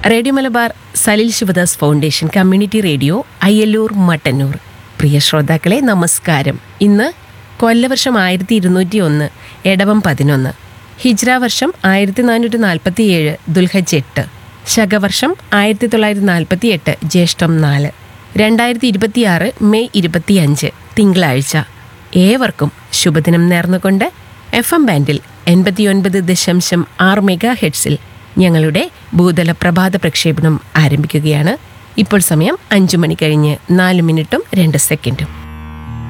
radio Malabar Salil Shivadas foundation community radio Ayyallur Mattannur പ്രിയ ശ്രോതാക്കളെ നമസ്കാരം ഇന്ന് കൊല്ലവർഷം ആയിരത്തി ഇരുന്നൂറ്റി ഒന്ന് എടവം പതിനൊന്ന് ഹിജ്ര വർഷം ആയിരത്തി നാനൂറ്റി നാൽപ്പത്തി ഏഴ് ദുൽഹജ് എട്ട് ശകവർഷം ആയിരത്തി തൊള്ളായിരത്തി നാൽപ്പത്തി എട്ട് ജ്യേഷ്ഠം നാല് രണ്ടായിരത്തി ഇരുപത്തിയാറ് മെയ് ഇരുപത്തിയഞ്ച് തിങ്കളാഴ്ച ഏവർക്കും ശുഭദിനം നേർന്നുകൊണ്ട് എഫ് എം ബാൻഡിൽ എൺപത്തിയൊൻപത് ദശാംശം ആറ് മെഗാ ഹെഡ്സിൽ ഞങ്ങളുടെ ഭൂതല പ്രഭാത പ്രക്ഷേപണം ആരംഭിക്കുകയാണ് ഇപ്പോൾ സമയം അഞ്ചു മണി കഴിഞ്ഞ് നാല് മിനിറ്റും രണ്ട് സെക്കൻഡും